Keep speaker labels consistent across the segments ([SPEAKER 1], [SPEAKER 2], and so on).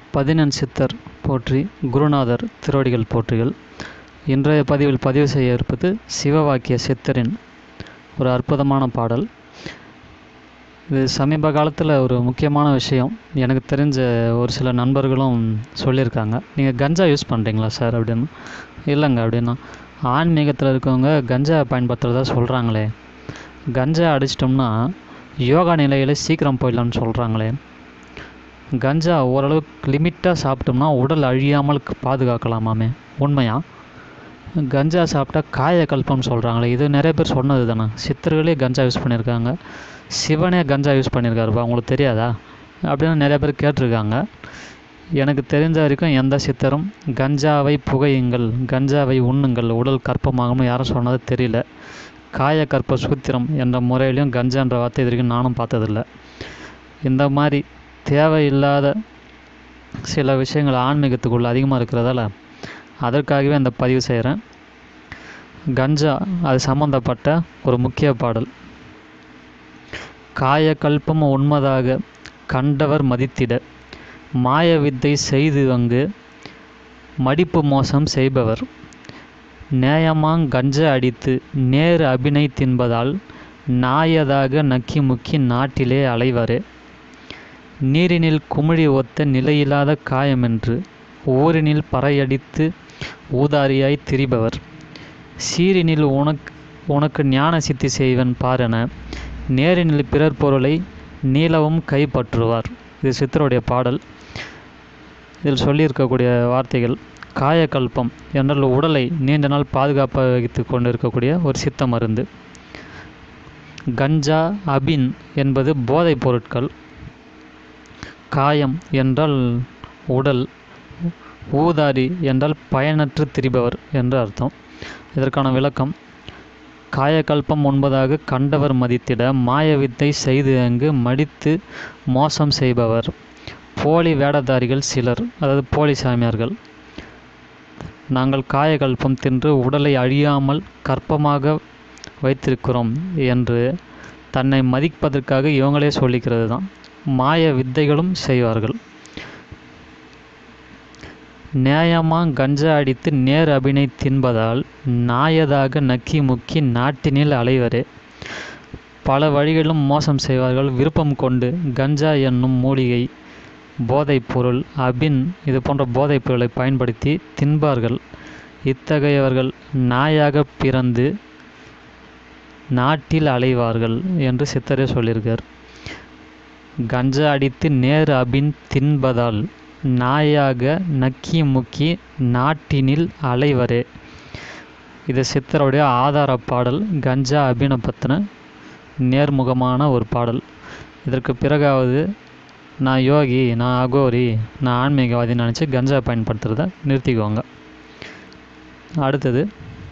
[SPEAKER 1] பதினெண் சித்தர் போற்றி குருநாதர் திருவடிகள் போற்றிகள் இன்றைய பதிவில் பதிவு செய்ய இருப்பது சிவவாக்கிய சித்தரின் ஒரு அற்புதமான பாடல் இது சமீப காலத்தில் ஒரு முக்கியமான விஷயம் எனக்கு தெரிஞ்ச ஒரு சில நண்பர்களும் சொல்லியிருக்காங்க நீங்கள் கஞ்சா யூஸ் பண்ணுறீங்களா சார் அப்படின்னு இல்லைங்க அப்படின்னா ஆன்மீகத்தில் இருக்கவங்க கஞ்சா பயன்படுத்துகிறதா சொல்கிறாங்களே கஞ்சா அடிச்சிட்டோம்னா யோகா நிலையில் சீக்கிரம் போயிடலாம்னு சொல்கிறாங்களே கஞ்சா ஓரளவுக்கு லிமிட்டாக சாப்பிட்டோம்னா உடல் அழியாமல் க- பாதுகாக்கலாமாமே உண்மையா கஞ்சா சாப்பிட்டா காயக்கல்பம்னு சொல்கிறாங்களே இது நிறைய பேர் சொன்னது தானே சித்தர்களே கஞ்சா யூஸ் பண்ணியிருக்காங்க சிவனே கஞ்சா யூஸ் பண்ணியிருக்காருப்பா உங்களுக்கு தெரியாதா அப்படின்னு நிறைய பேர் கேட்டிருக்காங்க எனக்கு தெரிஞ்ச வரைக்கும் எந்த சித்தரும் கஞ்சாவை புகையுங்கள் கஞ்சாவை உண்ணுங்கள் உடல் கற்பமாகும்னு யாரும் சொன்னது தெரியல காயக்கற்ப சூத்திரம் என்ற முறையிலையும் கஞ்சான்ற வார்த்தை இது வரைக்கும் நானும் பார்த்ததில்ல இந்த மாதிரி தேவையில்லாத சில விஷயங்கள் ஆன்மீகத்துக்குள்ள அதிகமாக இருக்கிறதால அதற்காகவே இந்த பதிவு செய்கிறேன் கஞ்சா அது சம்மந்தப்பட்ட ஒரு முக்கிய பாடல் காயக்கல்பம் உண்மதாக கண்டவர் மதித்திட மாய வித்தை செய்து அங்கு மடிப்பு மோசம் செய்பவர் நேயமாங் கஞ்ச அடித்து நேர் அபினை தின்பதால் நாயதாக நக்கி முக்கி நாட்டிலே அலைவரே நீரினில் குமிழி ஒத்த நிலையில்லாத காயமென்று ஊரினில் பறையடித்து ஊதாரியாய் திரிபவர் சீரினில் உனக்கு உனக்கு ஞான சித்தி செய்வன் பாரென நேரினில் பிறர் பொருளை நீளவும் கைப்பற்றுவார் இது சித்தருடைய பாடல் இதில் சொல்லியிருக்கக்கூடிய வார்த்தைகள் காயக்கல்பம் என்றால் உடலை நீண்ட நாள் பாதுகாப்பாக வைத்து கொண்டு இருக்கக்கூடிய ஒரு சித்த மருந்து கஞ்சா அபின் என்பது போதைப் பொருட்கள் காயம் என்றால் உடல் ஊதாரி என்றால் பயனற்று திரிபவர் என்று அர்த்தம் இதற்கான விளக்கம் காயக்கல்பம் உண்பதாக கண்டவர் மதித்திட மாயவித்தை செய்து அங்கு மடித்து மோசம் செய்பவர் போலி வேடதாரிகள் சிலர் அதாவது போலி சாமியார்கள் நாங்கள் காயக்கல்பம் தின்று உடலை அழியாமல் கற்பமாக வைத்திருக்கிறோம் என்று தன்னை மதிப்பதற்காக இவங்களே சொல்லிக்கிறது தான் மாய வித்தைகளும் செய்வார்கள் நியாயமா கஞ்சா அடித்து நேர் அபினை தின்பதால் நாயதாக நக்கி முக்கி நாட்டினில் அலைவரே பல வழிகளிலும் மோசம் செய்வார்கள் விருப்பம் கொண்டு கஞ்சா என்னும் மூலிகை போதைப் பொருள் அபின் இது போன்ற போதைப் பொருளை பயன்படுத்தி தின்பார்கள் இத்தகையவர்கள் நாயாக பிறந்து நாட்டில் அலைவார்கள் என்று சித்தரே சொல்லியிருக்கார் கஞ்சா அடித்து நேர் அபின் தின்பதால் நாயாக நக்கி முக்கி நாட்டினில் அலைவரே இது சித்தருடைய ஆதார பாடல் கஞ்சா அபினை பற்றின நேர்முகமான ஒரு பாடல் இதற்கு பிறகாவது நான் யோகி நான் அகோரி நான் ஆன்மீகவாதின்னு நினச்சி கஞ்சா பயன்படுத்துகிறத நிறுத்திக்குவாங்க அடுத்தது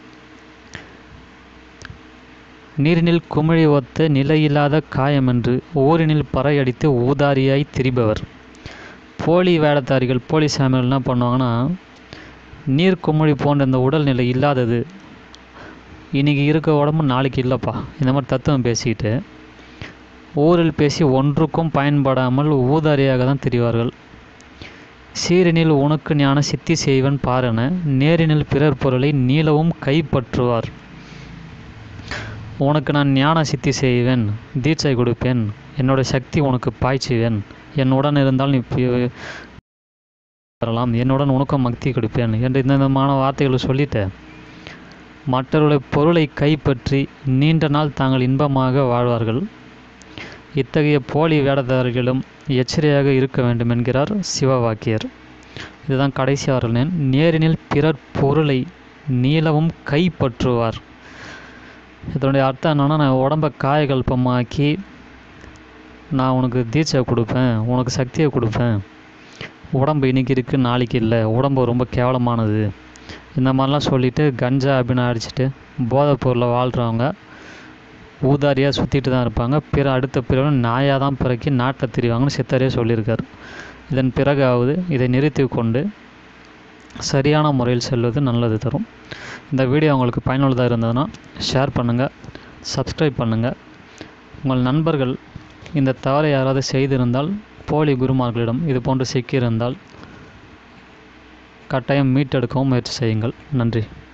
[SPEAKER 1] நீரினில் குமிழி ஒத்த நிலையில்லாத காயமென்று ஊரினில் பறையடித்து ஊதாரியாய் திரிபவர் போலி வேடத்தாரிகள் போலி சாமிகள் என்ன பண்ணுவாங்கன்னா நீர் குமிழி போன்ற இந்த உடல்நிலை இல்லாதது இன்னைக்கு இருக்க உடம்பு நாளைக்கு இல்லைப்பா இந்த மாதிரி தத்துவம் பேசிக்கிட்டு ஊரில் பேசி ஒன்றுக்கும் பயன்படாமல் ஊதாரியாக தான் திரிவார்கள் சீரினில் உனக்கு ஞான சித்தி செய்வன் பாரென நேரினில் பிறர் பொருளை நீளவும் கைப்பற்றுவார் உனக்கு நான் ஞான சித்தி செய்வேன் தீட்சை கொடுப்பேன் என்னோட சக்தி உனக்கு பாய்ச்சுவேன் என்னுடன் இருந்தால் நீ பி- வரலாம் என்னுடன் உனக்கும் மக்தி கொடுப்பேன் என்று இந்த விதமான வார்த்தைகளை சொல்லிட்டு மற்றவர்களுடைய பொருளை கைப்பற்றி நீண்ட நாள் தாங்கள் இன்பமாக வாழ்வார்கள் இத்தகைய போலி வேடதாரிகளும் எச்சரியாக இருக்க வேண்டும் என்கிறார் சிவவாக்கியர் இதுதான் கடைசி அவர்கள் நேரினில் பிறர் பொருளை நீளவும் கைப்பற்றுவார் இதனுடைய அர்த்தம் என்னன்னா நான் உடம்பை காயகல்பமாக்கி நான் உனக்கு தீட்சை கொடுப்பேன் உனக்கு சக்தியை கொடுப்பேன் உடம்பு இன்னைக்கு இருக்குது நாளைக்கு இல்லை உடம்பு ரொம்ப கேவலமானது இந்த மாதிரிலாம் சொல்லிட்டு கஞ்சா அப்படின்னு அடிச்சுட்டு போதைப் பொருளை வாழ்கிறவங்க ஊதாரியாக சுற்றிட்டு தான் இருப்பாங்க பிற அடுத்த பிறகு நாயாக தான் பிறக்கி நாட்டை திரிவாங்கன்னு சித்தரே சொல்லியிருக்கார் இதன் பிறகாவது இதை நிறுத்தி கொண்டு சரியான முறையில் செல்வது நல்லது தரும் இந்த வீடியோ உங்களுக்கு பயனுள்ளதாக இருந்ததுன்னா ஷேர் பண்ணுங்கள் சப்ஸ்கிரைப் பண்ணுங்கள் உங்கள் நண்பர்கள் இந்த தவறை யாராவது செய்திருந்தால் போலி குருமார்களிடம் இது போன்று சிக்கியிருந்தால் கட்டாயம் மீட்டெடுக்கவும் முயற்சி செய்யுங்கள் நன்றி